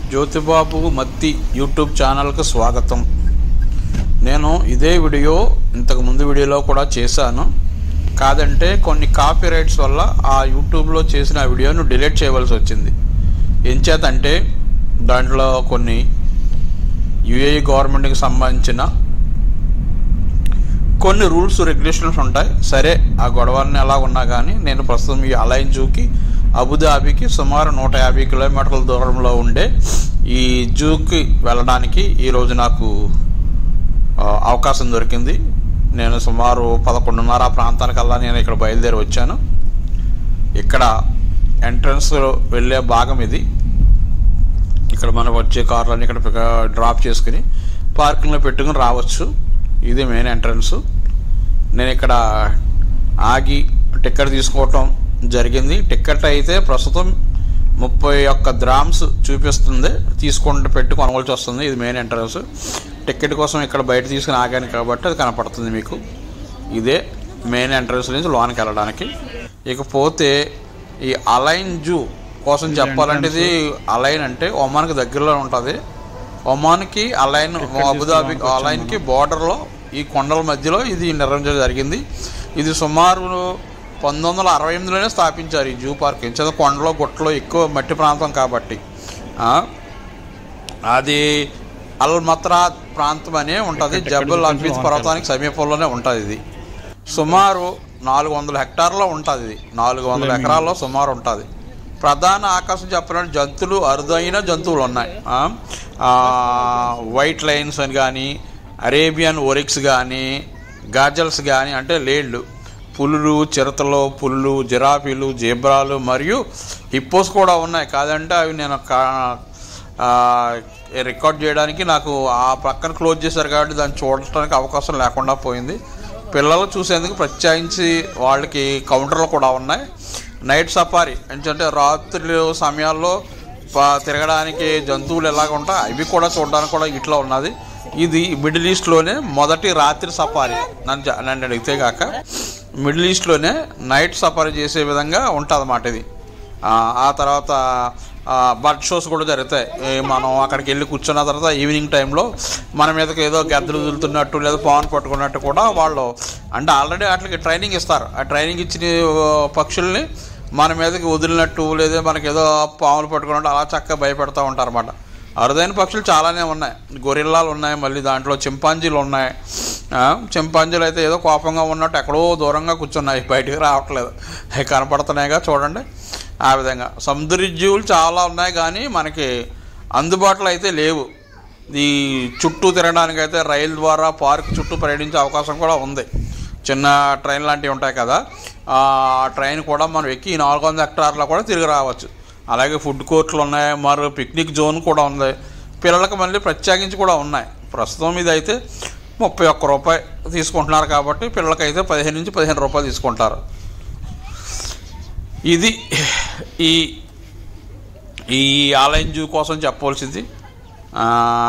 జ్యోతిబాబు మత్తి యూట్యూబ్ ఛానల్కి స్వాగతం నేను ఇదే వీడియో ఇంతకు ముందు వీడియోలో కూడా చేశాను కాదంటే కొన్ని కాపీ రైట్స్ వల్ల ఆ యూట్యూబ్లో చేసిన ఆ వీడియోను డిలీట్ చేయవలసి వచ్చింది ఎంచేతంటే దాంట్లో కొన్ని యుఏఈ గవర్నమెంట్కి సంబంధించిన కొన్ని రూల్స్ రెగ్యులేషన్స్ ఉంటాయి సరే ఆ గొడవలన్నీ ఎలా ఉన్నా కానీ నేను ప్రస్తుతం ఈ అలైన్ జూకి అబుదాబికి సుమారు నూట యాభై కిలోమీటర్ల దూరంలో ఉండే ఈ జూకి వెళ్ళడానికి ఈరోజు నాకు ఆ, అవకాశం దొరికింది నేను సుమారు పదకొండున్నర ఆ ప్రాంతానికల్లా నేను ఇక్కడ బయలుదేరి వచ్చాను ఇక్కడ ఎంట్రన్స్ వెళ్ళే భాగం ఇది ఇక్కడ మనం వచ్చే కార్లని ఇక్కడ పిక- డ్రాప్ చేసుకుని పార్కింగ్లో పెట్టుకుని రావచ్చు ఇది మెయిన్ ఎంట్రన్స్ నేను ఇక్కడ ఆగి టికెట్ తీసుకోవటం జరిగింది టికెట్ అయితే ప్రస్తుతం ముప్పై ఒక్క ద్రామ్స్ చూపిస్తుంది తీసుకుంటే పెట్టి కొనవలసి వస్తుంది ఇది మెయిన్ ఎంట్రన్స్ టికెట్ కోసం ఇక్కడ బయట తీసుకుని ఆగాను కాబట్టి అది కనపడుతుంది మీకు ఇదే మెయిన్ ఎంట్రన్స్ నుంచి లోనికి వెళ్ళడానికి ఇకపోతే ఈ అలైన్ జూ కోసం చెప్పాలంటే ఇది అలైన్ అంటే ఒమాన్కి దగ్గరలో ఉంటుంది ఒమాన్కి అలైన్ అబుదాబి అలైన్కి బార్డర్లో ఈ కొండల మధ్యలో ఇది నిర్వహించడం జరిగింది ఇది సుమారు పంతొమ్మిది వందల అరవై ఎనిమిదిలోనే స్థాపించారు ఈ జూ పార్క్ ఎంచేత కొండలో గుట్టలో ఎక్కువ మట్టి ప్రాంతం కాబట్టి ఆ, అది అల్ మత్రా ప్రాంతం అనే ఉంటుంది జబల్ అఫీజ్ పర్వతానికి సమీపంలోనే ఉంటుంది ఇది సుమారు నాలుగు వందల హెక్టార్లో ఉంటుంది ఇది నాలుగు వందల ఎకరాల్లో సుమారు ఉంటుంది ప్రధాన ఆకర్షణ చెప్పాలంటే జంతువులు అరుదైన జంతువులు ఉన్నాయి ఆ, ఆ, వైట్ లైన్స్ అని కానీ అరేబియన్ ఒరిక్స్ కానీ గాజల్స్ కానీ అంటే లేళ్ళు పులులు చిరతలు పులులు జిరాఫీలు జీబ్రాలు మరియు హిప్పోస్ కూడా ఉన్నాయి కాదంటే అవి నేను కా- ఆ, రికార్డ్ చేయడానికి నాకు ఆ పక్కన క్లోజ్ చేశారు కాబట్టి దాన్ని చూడటానికి అవకాశం లేకుండా పోయింది పిల్లలు చూసేందుకు ప్రత్యేకించి వాళ్ళకి కౌంటర్లు కూడా ఉన్నాయి నైట్ సఫారీ ఎందుకంటే రాత్రి సమయాల్లో ప- తిరగడానికి జంతువులు ఎలాగ ఉంటాయి అవి కూడా చూడడానికి కూడా ఇట్లా ఉన్నది ఇది మిడిల్ ఈస్ట్లోనే మొదటి రాత్రి సఫారీ నన్ను జ- నన్ను అడిగితే కాక మిడిల్ ఈస్ట్లోనే నైట్ సఫారీ చేసే విధంగా ఉంటుంది ఇది ఆ, ఆ తర్వాత బర్డ్ షోస్ కూడా జరుగుతాయి ఏ మనం అక్కడికి వెళ్ళి కూర్చున్న తర్వాత ఈవినింగ్ టైంలో మన మీదకి ఏదో గద్దలు వదులుతున్నట్టు లేదా పవన్ పట్టుకున్నట్టు కూడా వాళ్ళు అంటే ఆల్రెడీ వాటికి ట్రైనింగ్ ఇస్తారు ఆ ట్రైనింగ్ ఇచ్చిన ఆ, పక్షుల్ని మన మీదకి వదిలినట్టు లేదా మనకి ఏదో పాములు పట్టుకున్నట్టు అలా చక్కగా భయపెడతా ఉంటారు అన్నమాట అరుదైన పక్షులు చాలానే ఉన్నాయి గొరిల్లాలు ఉన్నాయి మళ్ళీ దాంట్లో చింపాంజీలు ఉన్నాయి ఆ, చింపాంజీలు అయితే ఏదో కోపంగా ఉన్నట్టు ఎక్కడో దూరంగా కూర్చున్నాయి బయటికి రావట్లేదు అవి కనపడుతున్నాయిగా చూడండి ఆ విధంగా సముద్ర జీవులు చాలా ఉన్నాయి కానీ మనకి అందుబాటులో అయితే లేవు ఈ చుట్టూ తిరగడానికి అయితే రైలు ద్వారా పార్క్ చుట్టూ పర్యటించే అవకాశం కూడా ఉంది చిన్న ట్రైన్ లాంటివి ఉంటాయి కదా ఆ ట్రైన్ కూడా మనం ఎక్కి ఈ నాలుగు వందల హెక్టార్లో కూడా తిరిగి రావచ్చు అలాగే ఫుడ్ కోర్ట్లు ఉన్నాయి మరో పిక్నిక్ జోన్ కూడా ఉంది పిల్లలకు మళ్ళీ ప్రత్యేకించి కూడా ఉన్నాయి ప్రస్తుతం ఇది అయితే ముప్పై ఒక్క రూపాయి తీసుకుంటున్నారు కాబట్టి పిల్లలకైతే పదిహేను నుంచి పదిహేను రూపాయలు తీసుకుంటారు ఇది ఈ ఈ ఆలయం జూ కోసం చెప్పవలసింది ఆ,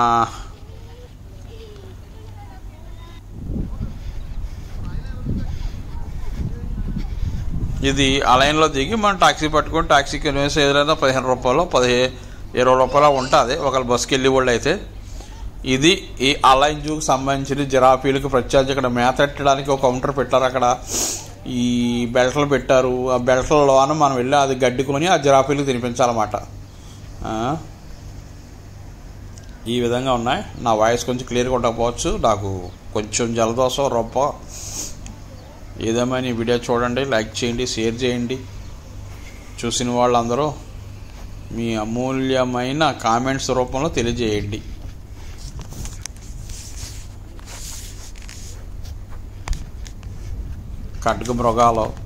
ఇది ఆలయంలో దిగి మనం టాక్సీ పట్టుకొని టాక్సీకి వేసి ఏదైనా పదిహేను రూపాయలు పదిహే ఇరవై రూపాయలు ఉంటుంది ఒకళ్ళు బస్కి వెళ్ళి వాళ్ళు అయితే ఇది ఈ అలైన్ జూకి సంబంధించిన జిరాఫీలకు ప్రత్యేకించి ఇక్కడ మేత పెట్టడానికి ఒక కౌంటర్ పెట్టారు అక్కడ ఈ బెల్ట్లు పెట్టారు ఆ బెల్ట్లలోన మనం వెళ్ళి అది గడ్డి కొని ఆ జిరాఫీలకు తినిపించాలన్నమాట ఆ, ఈ విధంగా ఉన్నాయి నా వాయిస్ కొంచెం క్లియర్గా ఉండకపోవచ్చు నాకు కొంచెం జలదోషం రొప్ప ఏదేమైనా ఈ వీడియో చూడండి లైక్ చేయండి షేర్ చేయండి చూసిన వాళ్ళందరూ మీ అమూల్యమైన కామెంట్స్ రూపంలో తెలియజేయండి ఖడ్గ మృగాలు